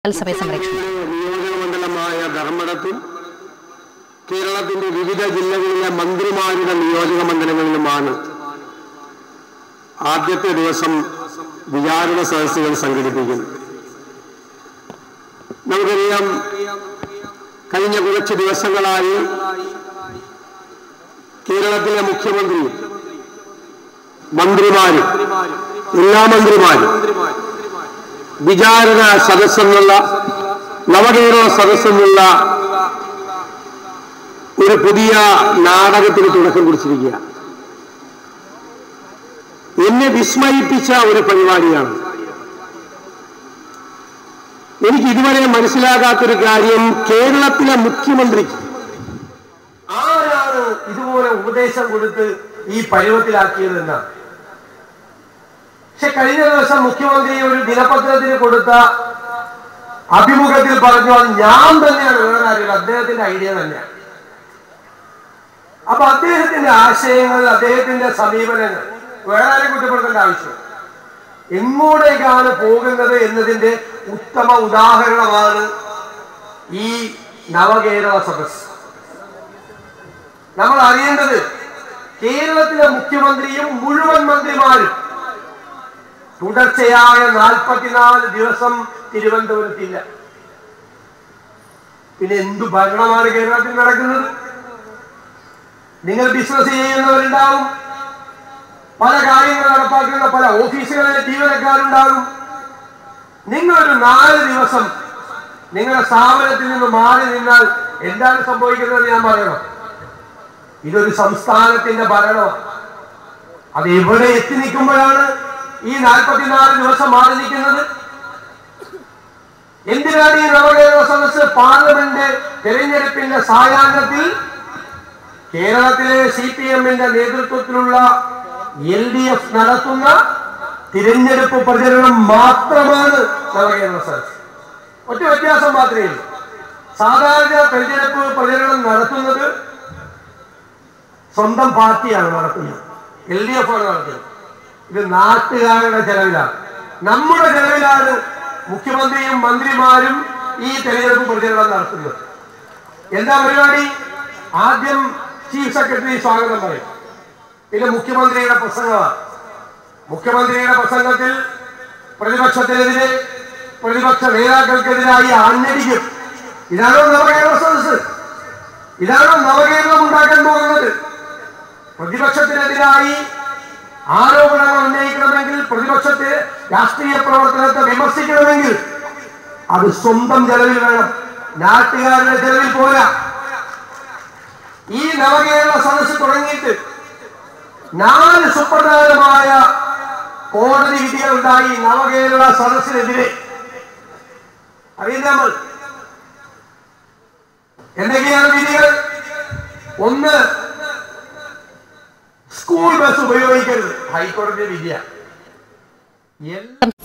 തത്സമയ സംരക്ഷണം നിയോജകമണ്ഡലമായ ധർമ്മടത്തും കേരളത്തിന്റെ വിവിധ ജില്ലകളിലെ മന്ത്രിമാരുടെ നിയോജക മണ്ഡലങ്ങളിലുമാണ് ആദ്യത്തെ ദിവസം വിചാരണ സദസ്സുകൾ സംഘടിപ്പിക്കുന്നത് നമുക്കറിയാം കഴിഞ്ഞ കുറച്ച് ദിവസങ്ങളായി കേരളത്തിലെ മുഖ്യമന്ത്രി മന്ത്രിമാരും എല്ലാ മന്ത്രിമാരും വിചാരണ സദസ്സെന്നുള്ള നവകേരള സദസ്സെന്നുള്ള ഒരു പുതിയ നാടകത്തിന് തുടക്കം കുറിച്ചിരിക്കുക എന്നെ വിസ്മയിപ്പിച്ച ഒരു പരിപാടിയാണ് എനിക്ക് ഇതുവരെ മനസ്സിലാകാത്തൊരു കാര്യം കേരളത്തിലെ മുഖ്യമന്ത്രിക്ക് ആരാണ് ഇതുപോലെ ഉപദേശം കൊടുത്ത് ഈ പരുവത്തിലാക്കിയതെന്നാണ് പക്ഷെ കഴിഞ്ഞ ദിവസം മുഖ്യമന്ത്രി ഒരു ദിനപത്രത്തിന് കൊടുത്ത അഭിമുഖത്തിൽ പറഞ്ഞു അത് ഞാൻ തന്നെയാണ് വേറെ ആരുമില്ല അദ്ദേഹത്തിന്റെ ഐഡിയ തന്നെയാണ് അപ്പൊ അദ്ദേഹത്തിന്റെ ആശയങ്ങൾ അദ്ദേഹത്തിന്റെ സമീപനങ്ങൾ വേറെ ആരും കുറ്റപ്പെടുത്തേണ്ട ആവശ്യം എങ്ങോട്ടേക്കാണ് പോകുന്നത് എന്നതിന്റെ ഉത്തമ ഉദാഹരണമാണ് ഈ നവകേരള സദസ് നമ്മൾ അറിയേണ്ടത് കേരളത്തിലെ മുഖ്യമന്ത്രിയും മുഴുവൻ മന്ത്രിമാരും തുടർച്ചയായ നാൽപ്പത്തിനാല് ദിവസം തിരുവനന്തപുരത്തില്ല പിന്നെ എന്തു ഭരണമാണ് കേരളത്തിൽ നടക്കുന്നത് നിങ്ങൾ ബിസിനസ് ചെയ്യുന്നവരുണ്ടാവും പല കാര്യങ്ങൾ നടപ്പാക്കുന്ന പല ഓഫീസുകളിലെ ജീവനക്കാരുണ്ടാകും നിങ്ങളൊരു നാല് ദിവസം നിങ്ങളുടെ സ്ഥാപനത്തിൽ നിന്ന് മാറി നിന്നാൽ എന്താണ് സംഭവിക്കുന്നത് ഞാൻ പറയണം ഇതൊരു സംസ്ഥാനത്തിന്റെ ഭരണമാണ് അത് എവിടെ എത്തി നിൽക്കുമ്പോഴാണ് ഈ നാൽപ്പത്തിനാല് ദിവസം മാറി നിൽക്കുന്നത് എന്തിനാണ് ഈ നവകേരള സദസ് പാർലമെന്റ് തെരഞ്ഞെടുപ്പിന്റെ സായാഹ്നത്തിൽ കേരളത്തിലെ സി പി എമ്മിന്റെ നേതൃത്വത്തിലുള്ള എൽ ഡി എഫ് നടത്തുന്ന തിരഞ്ഞെടുപ്പ് പ്രചരണം മാത്രമാണ് നവകേരള സദസ് ഒറ്റ വ്യത്യാസം മാത്രമേ ഉള്ളൂ സാധാരണ തെരഞ്ഞെടുപ്പ് പ്രചരണം നടത്തുന്നത് സ്വന്തം പാർട്ടിയാണ് നടത്തുന്നത് എൽ ഡി എഫ് ആണ് നടത്തുന്നത് ഇത് നാട്ടുകാരുടെ ചെലവിലാണ് നമ്മുടെ ചെലവിലാണ് മുഖ്യമന്ത്രിയും മന്ത്രിമാരും ഈ തെരഞ്ഞെടുപ്പ് പ്രചരണം നടത്തുന്നത് എന്താ പരിപാടി ആദ്യം ചീഫ് സെക്രട്ടറി സ്വാഗതം പറയും പിന്നെ മുഖ്യമന്ത്രിയുടെ പ്രസംഗമാണ് മുഖ്യമന്ത്രിയുടെ പ്രസംഗത്തിൽ പ്രതിപക്ഷത്തിനെതിരെ പ്രതിപക്ഷ നേതാക്കൾക്കെതിരായി ആഞ്ഞടിക്കും ഇതാണോ നവകേരള സദസ് ഇതാണോ നവകേരളം ഉണ്ടാക്കാൻ പോകുന്നത് പ്രതിപക്ഷത്തിനെതിരായി ആരോപണങ്ങൾ ഉന്നയിക്കണമെങ്കിൽ പ്രതിപക്ഷത്തെ രാഷ്ട്രീയ പ്രവർത്തനത്തെ വിമർശിക്കണമെങ്കിൽ അത് സ്വന്തം ചെലവിൽ വേണം നാട്ടുകാരുടെ ചെലവിൽ പോരാ ഈ നവകേരള സദസ് തുടങ്ങിയിട്ട് നാല് സുപ്രധാനമായ കോടതി വിധികൾ ഉണ്ടായി നവകേരള സദസ്സിനെതിരെ അറിയില്ല നമ്മൾ എന്തൊക്കെയാണ് വിധികൾ ഒന്ന് സ്കൂൾ ബസ് ഉപയോഗിക്കരുത് ഹൈക്കോടതി വിധിയാണ് എല്ലാ